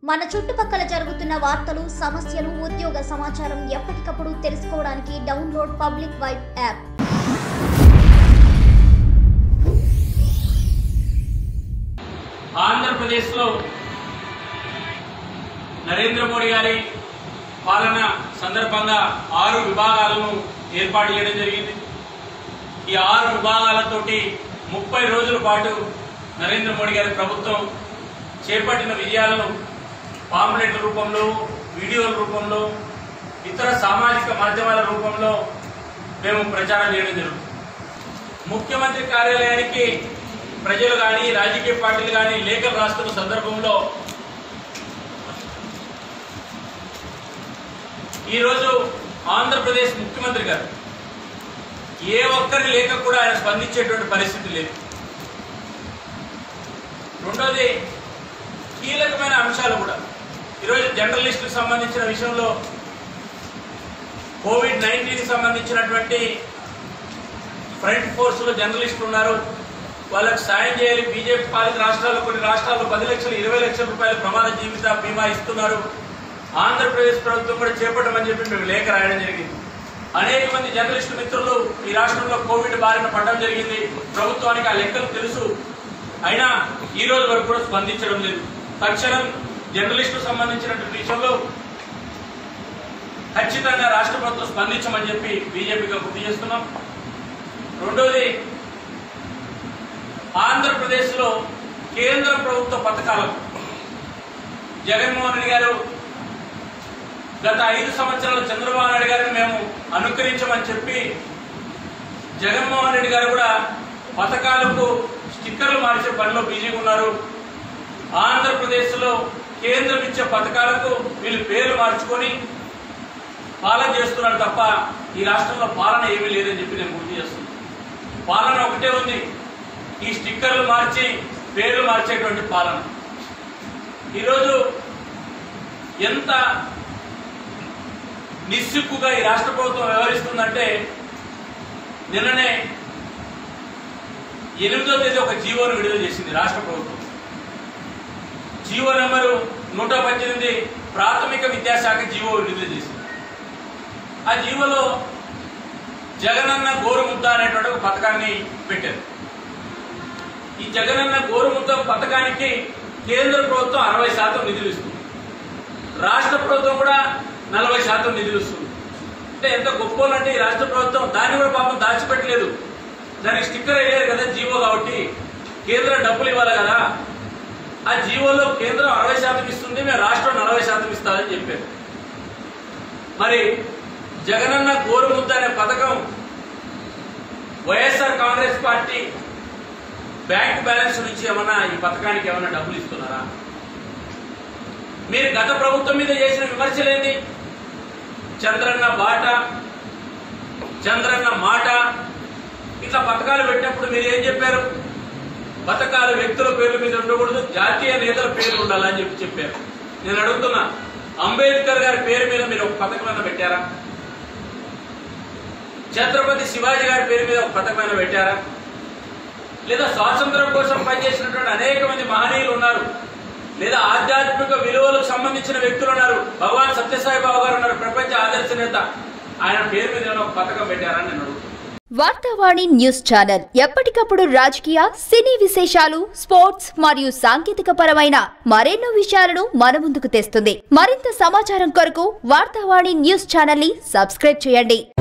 మన చుట్టుపక్కల జరుగుతున్న వార్తలు సమస్యలు ఉద్యోగ సమాచారం ఎప్పటికప్పుడు తెలుసుకోవడానికి డౌన్లోడ్ పబ్లిక్ వైబ్ యాప్ ఆంధ్రప్రదేశ్లో నరేంద్ర మోడీ గారి పాలన సందర్భంగా ఆరు విభాగాలను ఏర్పాటు చేయడం జరిగింది ఈ ఆరు విభాగాలతోటి ముప్పై రోజుల పాటు నరేంద్ర మోడీ గారి ప్రభుత్వం చేపట్టిన విజయాలను పాంప్లెట్ల రూపంలో వీడియోల రూపంలో ఇతర సామాజిక మాధ్యమాల రూపంలో మేము ప్రచారం చేయడం జరుగుతుంది ముఖ్యమంత్రి కార్యాలయానికి ప్రజలు కానీ రాజకీయ పార్టీలు కానీ లేఖలు రాస్తున్న సందర్భంలో ఈరోజు ఆంధ్రప్రదేశ్ ముఖ్యమంత్రి గారు ఏ ఒక్కరి లేఖ కూడా ఆయన స్పందించేటువంటి పరిస్థితి లేదు రెండోది కీలకమైన అంశాలు కూడా ఈరోజు జర్నలిస్టులకు సంబంధించిన విషయంలో కోవిడ్ నైన్టీన్ సంబంధించినటువంటి ఫ్రంట్ ఫోర్స్ లో జర్నలిస్టులు ఉన్నారు వాళ్ళకి సాయం చేయాలి బీజేపీ పాలిత రాష్ట్రాల్లో కొన్ని రాష్ట్రాల్లో పది లక్షలు ఇరవై లక్షల రూపాయల ప్రమాద జీవిత బీమా ఇస్తున్నారు ఆంధ్రప్రదేశ్ ప్రభుత్వం కూడా చేపట్టమని చెప్పి మేము లేఖ రాయడం జరిగింది అనేక మంది జర్నలిస్టు మిత్రులు ఈ రాష్ట్రంలో కోవిడ్ బారిన పడడం జరిగింది ప్రభుత్వానికి ఆ లెక్కలు తెలుసు అయినా ఈ రోజు వరకు కూడా స్పందించడం లేదు తక్షణం జర్నలిస్టు సంబంధించినటువంటి విషయంలో ఖచ్చితంగా రాష్ట్ర ప్రభుత్వం స్పందించమని చెప్పి బీజేపీగా గుర్తు చేస్తున్నాం రెండోది ఆంధ్రప్రదేశ్లో కేంద్ర ప్రభుత్వ పథకాలకు జగన్మోహన్ రెడ్డి గారు గత ఐదు సంవత్సరాలు చంద్రబాబు నాయుడు గారిని మేము అనుకరించమని చెప్పి జగన్మోహన్ రెడ్డి గారు కూడా పథకాలకు స్టిక్కర్లు మార్చే పనిలో బిజీగా ఉన్నారు ఆంధ్రప్రదేశ్లో కేంద్రం ఇచ్చే పథకాలకు వీళ్ళు పేర్లు మార్చుకొని పాలన చేస్తున్నారు తప్ప ఈ రాష్ట్రంలో పాలన ఏమీ లేదని చెప్పి నేను గుర్తు చేస్తున్నాను పాలన ఒకటే ఉంది ఈ స్టిక్కర్లు మార్చి పేర్లు మార్చేటువంటి పాలన ఈరోజు ఎంత నిస్సిగ్గుగా ఈ రాష్ట్ర ప్రభుత్వం వ్యవహరిస్తుందంటే నిన్ననే ఎనిమిదో తేదీ ఒక జీవోను విడుదల చేసింది రాష్ట్ర ప్రభుత్వం జీవో నెంబరు నూట పద్దెనిమిది ప్రాథమిక విద్యాశాఖ జీవో విడుదల చేసింది ఆ జీవోలో జగనన్న గోరుముద్ద అనేటువంటి ఒక పథకాన్ని పెట్టారు ఈ జగనన్న గోరుముద్ద పథకానికి కేంద్ర ప్రభుత్వం అరవై శాతం నిధులు ఇస్తుంది రాష్ట్ర ప్రభుత్వం కూడా నలభై శాతం నిధులు ఇస్తుంది అంటే ఎంత గొప్ప అంటే ఈ రాష్ట్ర ప్రభుత్వం దాన్ని కూడా పాపం దాచిపెట్టలేదు దానికి స్టిక్కర్ వేయలేదు కదా జీవో కాబట్టి కేంద్రం డబ్బులు ఇవ్వాలి కదా ఆ జీవోలో కేంద్రం అరవై శాతం ఇస్తుంది మేము రాష్ట్రం నలభై శాతం ఇస్తామని చెప్పారు మరి జగనన్న గోరుముద్ద అనే పథకం YSR Congress party bank balance నుంచి ఏమన్నా ఈ పథకానికి ఏమన్నా డబ్బులు ఇస్తున్నారా మీరు గత ప్రభుత్వం మీద చేసిన విమర్శలేంది చంద్రన్న బాట చంద్రన్న మాట ఇట్లా పథకాలు పెట్టినప్పుడు మీరు ఏం చెప్పారు పథకాలు వ్యక్తుల పేర్ల మీద ఉండకూడదు జాతీయ నేతల పేర్లు ఉండాలని చెప్పి చెప్పారు నేను అడుగుతున్నా అంబేద్కర్ గారి పేరు మీద మీరు ఒక పథకమైనా పెట్టారా ఛత్రపతి శివాజీ గారి పేరు మీద ఒక పథకమైనా పెట్టారా లేదా స్వాతంత్రం కోసం పనిచేసినటువంటి అనేక మంది మహనీయులు ఉన్నారు లేదా ఆధ్యాత్మిక విలువలకు సంబంధించిన వ్యక్తులు ఉన్నారు భగవాన్ సత్యసాయి బాబు గారు ఉన్నారు ప్రపంచ ఆదర్శ నేత ఆయన పేరు మీద ఏమైనా ఒక పథకం పెట్టారని నేను అడుగుతున్నాను వార్తావాణి న్యూస్ ఛానల్ ఎప్పటికప్పుడు రాజకీయ సినీ విశేషాలు స్పోర్ట్స్ మరియు సాంకేతిక పరమైన మరెన్నో విషయాలను మన ముందుకు తెస్తుంది మరింత సమాచారం కొరకు వార్తావాణి న్యూస్ ఛానల్ ని సబ్స్క్రైబ్ చేయండి